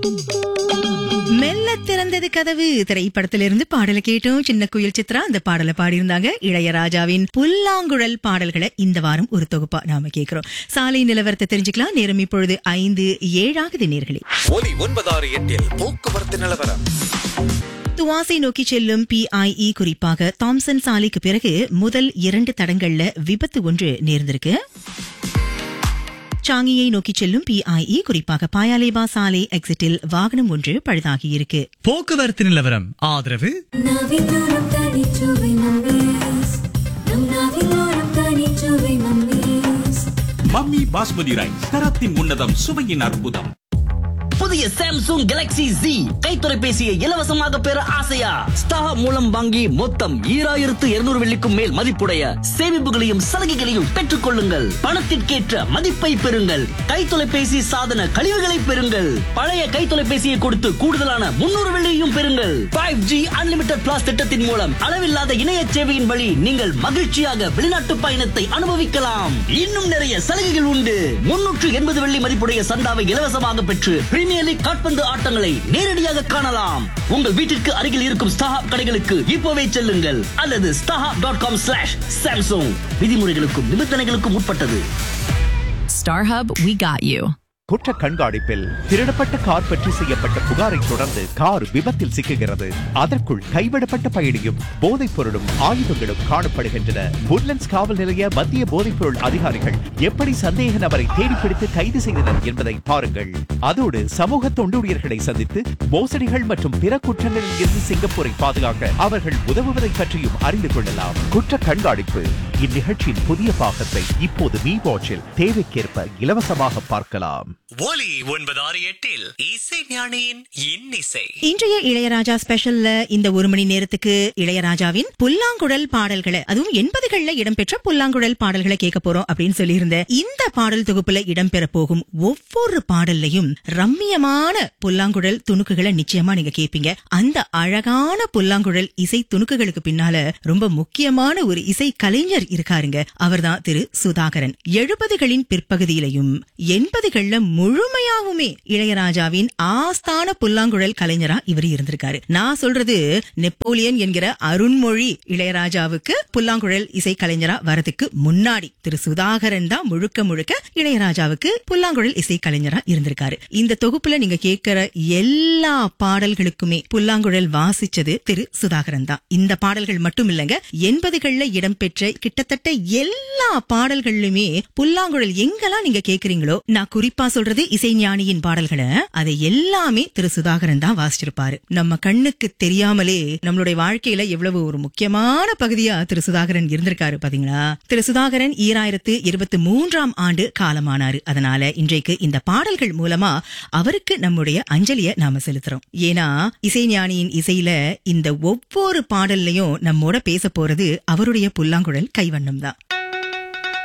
மெல்ல திறந்தது கதவு திரைப்படத்திலிருந்து பாடலை கேட்டோம் சின்ன குயில் சித்ரா அந்த பாடலை பாடியிருந்தாங்க இளையராஜாவின் புல்லாங்குழல் பாடல்களை இந்த வாரம் ஒரு தொகுப்பா நாம கேட்கிறோம் சாலை நிலவரத்தை தெரிஞ்சுக்கலாம் நேரம் இப்பொழுது ஐந்து ஏழாகுது நேர்களே ஒலி ஒன்பதாறு எட்டில் போக்குவரத்து நிலவரம் துவாசை நோக்கி செல்லும் பிஐஇ குறிப்பாக தாம்சன் சாலைக்கு பிறகு முதல் இரண்டு தடங்கள்ல விபத்து ஒன்று நேர்ந்திருக்கு சாங்கியை நோக்கி செல்லும் பிஐஇ குறிப்பாக பாயாலேபா சாலை எக்ஸிட்டில் வாகனம் ஒன்று பழுதாகியிருக்கு போக்குவரத்து நிலவரம் ஆதரவு நாவிலோரம் தனிச்சுவை மம்மீஸ் நம் நாவிலோரம் தனிச்சுவை மம்மீஸ் மம்மி பாஸ்மதி ரைஸ் தரத்தின் உன்னதம் சுவையின் அற்புதம் புதிய சாம்சங் கேலக்ஸி Z கை தொலைபேசியை இலவசமாக பெற ஆசையா ஸ்டார் மூலம் வாங்கி மொத்தம் ஈராயிரத்து இருநூறு வெள்ளிக்கும் மேல் மதிப்புடைய சேமிப்புகளையும் சலுகைகளையும் பெற்றுக் கொள்ளுங்கள் பணத்திற்கேற்ற மதிப்பை பெறுங்கள் கை தொலைபேசி சாதன கழிவுகளை பெறுங்கள் பழைய கை தொலைபேசியை கொடுத்து கூடுதலான முன்னூறு வெள்ளியையும் பெறுங்கள் ஃபைவ் ஜி அன்லிமிட்டட் பிளாஸ் திட்டத்தின் மூலம் அளவில்லாத இணைய சேவையின் வழி நீங்கள் மகிழ்ச்சியாக வெளிநாட்டு பயணத்தை அனுபவிக்கலாம் இன்னும் நிறைய சலுகைகள் உண்டு முன்னூற்று எண்பது வெள்ளி மதிப்புடைய சந்தாவை இலவசமாக பெற்று பிரீமியர் லீக் காட்பந்து ஆட்டங்களை நேரடியாக காணலாம் உங்கள் வீட்டிற்கு அருகில் இருக்கும் ஸ்டாஹாப் கடைகளுக்கு இப்போவே செல்லுங்கள் அல்லது StarHub dot com slash Samsung விதிமுறைகளுக்கும் நிபந்தனைகளுக்கும் உட்பட்டது StarHub, we got you. குற்ற கண்காணிப்பில் திருடப்பட்ட கார் பற்றி செய்யப்பட்ட புகாரை தொடர்ந்து கார் விபத்தில் சிக்குகிறது அதற்குள் கைவிடப்பட்ட பயணியும் போதைப் பொருளும் ஆயுதங்களும் காணப்படுகின்றன woodlands காவல் நிலைய மத்திய போதைப் பொருள் அதிகாரிகள் எப்படி சந்தேக நபரை தேடிப்பிடித்து கைது செய்தனர் என்பதை பாருங்கள் அதோடு சமூக தொண்டூழியர்களை சந்தித்து மோசடிகள் மற்றும் பிற குற்றங்களில் இருந்து சிங்கப்பூரை பாதுகாக்க அவர்கள் உதவுவதை பற்றியும் அறிந்து கொள்ளலாம் குற்ற கண்காணிப்பு இந்நிகழ்ச்சியின் புதிய பாகத்தை இப்போது மீ வாட்சில் தேவைக்கேற்ப இலவசமாக பார்க்கலாம் ஒலி ஒன்பதாறு எட்டில் இசை ஞானியின் இன்னிசை இன்றைய இளையராஜா ஸ்பெஷல்ல இந்த ஒரு மணி நேரத்துக்கு இளையராஜாவின் புல்லாங்குழல் பாடல்களை அதுவும் எண்பதுகள்ல இடம்பெற்ற புல்லாங்குழல் பாடல்களை கேட்க போறோம் அப்படின்னு சொல்லியிருந்தேன் இந்த பாடல் தொகுப்புல இடம்பெற போகும் ஒவ்வொரு பாடல்லையும் ரம்மியமான புல்லாங்குழல் துணுக்குகளை நிச்சயமா நீங்க கேட்பீங்க அந்த அழகான புல்லாங்குழல் இசை துணுக்குகளுக்கு பின்னால ரொம்ப முக்கியமான ஒரு இசை கலைஞர் இருக்காருங்க அவர்தான் திரு சுதாகரன் எழுபதுகளின் பிற்பகுதியிலையும் எண்பதுகள்ல முழுமையாவுமே இளையராஜாவின் ஆஸ்தான புல்லாங்குழல் கலைஞரா இவர் இருந்திருக்காரு நான் சொல்றது நெப்போலியன் என்கிற அருண்மொழி இளையராஜாவுக்கு புல்லாங்குழல் இசை கலைஞரா வரதுக்கு முன்னாடி திரு சுதாகரன் தான் முழுக்க முழுக்க இளையராஜாவுக்கு புல்லாங்குழல் இசை கலைஞரா இருந்திருக்காரு இந்த தொகுப்புல நீங்க கேட்கிற எல்லா பாடல்களுக்குமே புல்லாங்குழல் வாசிச்சது திரு சுதாகரன் தான் இந்த பாடல்கள் மட்டும் இல்லங்க எண்பதுகள்ல இடம்பெற்ற கிட்டத்தட்ட எல்லா பாடல்கள்லுமே புல்லாங்குழல் எங்கெல்லாம் நீங்க கேக்குறீங்களோ நான் குறிப்பா சொல்றது இசைஞானியின் பாடல்களை அதை எல்லாமே திரு சுதாகரன் தான் வாசிச்சிருப்பாரு நம்ம கண்ணுக்கு தெரியாமலே நம்மளுடைய வாழ்க்கையில எவ்வளவு ஒரு முக்கியமான பகுதியா திரு சுதாகரன் இருந்திருக்காரு பாத்தீங்களா திரு சுதாகரன் ஈராயிரத்து இருபத்தி மூன்றாம் ஆண்டு காலமானாரு அதனால இன்றைக்கு இந்த பாடல்கள் மூலமா அவருக்கு நம்முடைய அஞ்சலிய நாம செலுத்துறோம் ஏன்னா இசைஞானியின் இசையில இந்த ஒவ்வொரு பாடல்லையும் நம்மோட பேச போறது அவருடைய புல்லாங்குழல் கைவண்ணம் தான்